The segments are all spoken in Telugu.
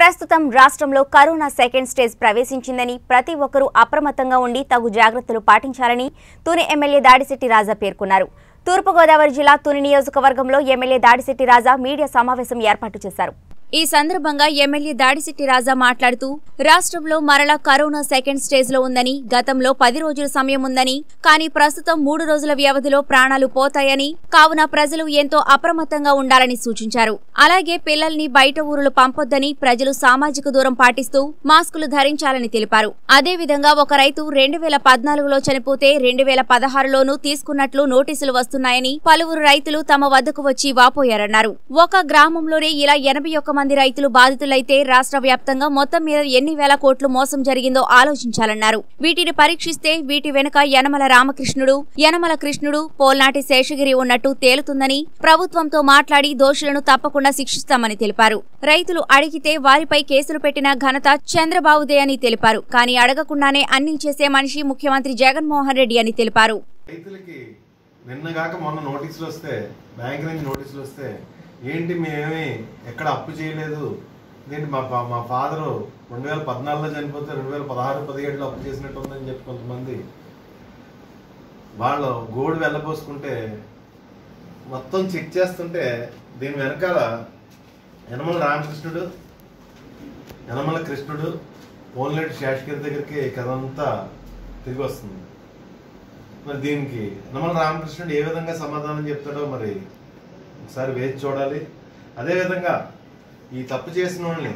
ప్రస్తుతం రాష్ట్రంలో కరోనా సెకండ్ స్టేజ్ ప్రవేశించిందని ప్రతి ఒక్కరూ అప్రమత్తంగా ఉండి తగు జాగ్రత్తలు పాటించాలని తుని ఎమ్మెల్యే దాడిశెట్టి రాజా పేర్కొన్నారు తూర్పుగోదావరి జిల్లా తుని నియోజకవర్గంలో ఎమ్మెల్యే దాడిశెట్టి రాజా మీడియా సమావేశం ఏర్పాటు చేశారు ఈ సందర్భంగా ఎమ్మెల్యే దాడిశెట్టి రాజా మాట్లాడుతూ రాష్ట్రంలో మరలా కరోనా సెకండ్ స్టేజ్ లో ఉందని గతంలో పది రోజుల సమయం ఉందని కానీ ప్రస్తుతం మూడు రోజుల వ్యవధిలో ప్రాణాలు పోతాయని కావున ప్రజలు ఎంతో అప్రమత్తంగా ఉండాలని సూచించారు అలాగే పిల్లల్ని బయట ఊరులు పంపొద్దని ప్రజలు సామాజిక దూరం పాటిస్తూ మాస్కులు ధరించాలని తెలిపారు అదేవిధంగా ఒక రైతు రెండు వేల పద్నాలుగులో చనిపోతే రెండు వేల పదహారులోనూ తీసుకున్నట్లు నోటీసులు వస్తున్నాయని పలువురు రైతులు తమ వద్దకు వచ్చి వాపోయారన్నారు ఒక గ్రామంలోనే ఇలా ఎనభై ఒక్క మంది రైతులు బాధితులైతే రాష్ట్ర వ్యాప్తంగా మొత్తం మీద ఎన్ని వేల కోట్లు మోసం జరిగిందో ఆలోచించాలన్నారు వీటిని పరీక్షిస్తే వీటి వెనుక యనమల రామకృష్ణుడు యనమల కృష్ణుడు పోల్నాటి శేషగిరి ఉన్నట్టు తేలుతుందని ప్రభుత్వంతో మాట్లాడి దోషులను తప్పకుండా శిక్షిస్తామని తెలిపారు రైతులు అడిగితే వారిపై కేసులు పెట్టిన ఘనత చంద్రబాబుదే అని తెలిపారు కానీ అడగకుండానే అన్ని చేసే మనిషి ముఖ్యమంత్రి జగన్మోహన్ రెడ్డి అని తెలిపారు రైతులకి నిన్నగాక మొన్న నోటీసులు వస్తే బ్యాంక్ నుంచి నోటీసులు వస్తే ఏంటి మేమేమి ఎక్కడ అప్పు చేయలేదు ఏంటి మా ఫా- మా ఫాదరు రెండు వేల పద్నాలుగులో చనిపోతే రెండు వేల పదహారు పదిహేడులో అప్పు చేసినట్టు ఉందని చెప్పి కొంతమంది వాళ్ళు గోడు వెళ్ళబోసుకుంటే మొత్తం చెక్ చేస్తుంటే దీని వెనకాల యనమల రామకృష్ణుడు యనమల కృష్ణుడు పోన్లేటి శేషగిరి దగ్గరికి కథంతా తిరిగి వస్తుంది మరి దీనికి యనమల రామకృష్ణుడు ఏ విధంగా సమాధానం చెప్తాడో మరి ఒకసారి వేచి చూడాలి అదేవిధంగా ఈ తప్పు చేసిన వాళ్ళని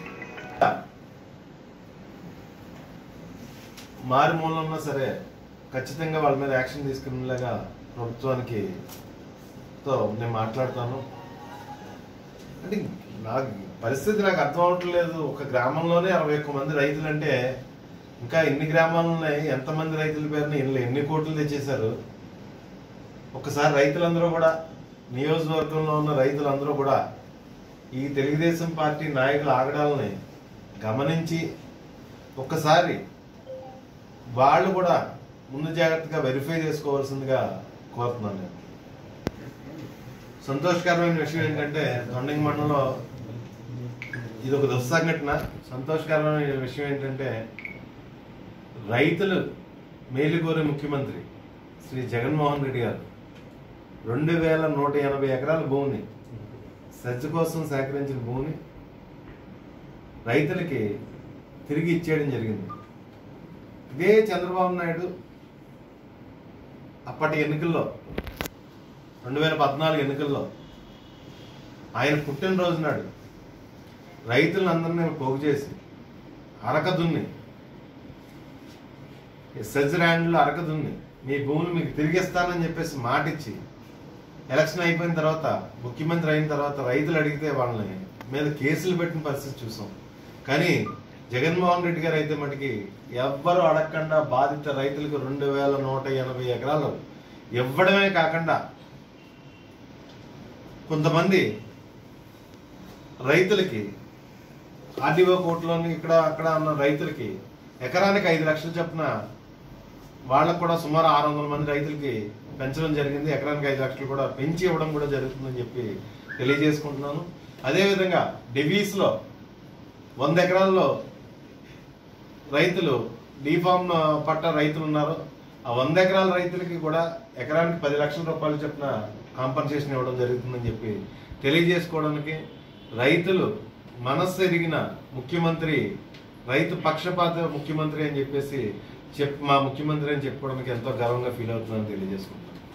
మారుమూల ఉన్నా సరే ఖచ్చితంగా వాళ్ళ మీద యాక్షన్ తీసుకునేలాగా ప్రభుత్వానికి తో నేను మాట్లాడతాను అంటే నాకు పరిస్థితి నాకు అర్థం అవట్లేదు ఒక గ్రామంలోనే అరవై ఒక్క మంది రైతులు అంటే ఇంకా ఎన్ని గ్రామాలు ఉన్నాయి ఎంతమంది రైతుల పేరున ఎన్ని ఎన్ని కోట్లు తెచ్చేశారు ఒకసారి రైతులందరూ కూడా నియోజకవర్గంలో ఉన్న రైతులందరూ కూడా ఈ తెలుగుదేశం పార్టీ నాయకుల ఆగడాలని గమనించి ఒక్కసారి వాళ్ళు కూడా ముందు జాగ్రత్తగా వెరిఫై చేసుకోవాల్సిందిగా కోరుతున్నాను నేను సంతోషకరమైన విషయం ఏంటంటే తొండంగి మండలంలో ఇది ఒక దుస్సంఘటన సంతోషకరమైన విషయం ఏంటంటే రైతులు మేలుకోరే ముఖ్యమంత్రి శ్రీ జగన్మోహన్ రెడ్డి గారు రెండు వేల నూట ఎనభై ఎకరాల భూమిని సజ్జ కోసం సేకరించిన భూమిని రైతులకి తిరిగి ఇచ్చేయడం జరిగింది ఇదే చంద్రబాబు నాయుడు అప్పటి ఎన్నికల్లో రెండు వేల పద్నాలుగు ఎన్నికల్లో ఆయన పుట్టినరోజు నాడు రైతులందరినీ పోగు చేసి అరక దున్ని సెజ్ ల్యాండ్లో అరక దున్ని మీ భూములు మీకు తిరిగిస్తానని చెప్పేసి మాట ఇచ్చి ఎలక్షన్ అయిపోయిన తర్వాత ముఖ్యమంత్రి అయిన తర్వాత రైతులు అడిగితే వాళ్ళని మీద కేసులు పెట్టిన పరిస్థితి చూసాం కానీ జగన్మోహన్ రెడ్డి గారు అయితే మటుకి ఎవ్వరు అడగకుండా బాధిత రైతులకు రెండు వేల నూట ఎనభై ఎకరాలు ఇవ్వడమే కాకుండా కొంతమంది రైతులకి ఆర్డీఓ కోర్టులోని ఇక్కడ అక్కడ ఉన్న రైతులకి ఎకరానికి ఐదు లక్షలు చొప్పున వాళ్ళకు కూడా సుమారు ఆరు వందల మంది రైతులకి పెంచడం జరిగింది ఎకరానికి ఐదు లక్షలు కూడా పెంచి ఇవ్వడం కూడా జరుగుతుందని చెప్పి తెలియజేసుకుంటున్నాను అదేవిధంగా డివీస్లో వంద ఎకరాల్లో రైతులు డీఫామ్ పట్ట రైతులు ఉన్నారు ఆ వంద ఎకరాల రైతులకి కూడా ఎకరానికి పది లక్షల రూపాయలు చొప్పున కాంపన్సేషన్ ఇవ్వడం జరుగుతుందని చెప్పి తెలియజేసుకోవడానికి రైతులు మనస్సు ఎరిగిన ముఖ్యమంత్రి రైతు పక్షపాత ముఖ్యమంత్రి అని చెప్పేసి చెప్ మా ముఖ్యమంత్రి అని చెప్పుకోవడానికి ఎంతో గర్వంగా ఫీల్ అవుతుందని తెలియజేసుకుంటాను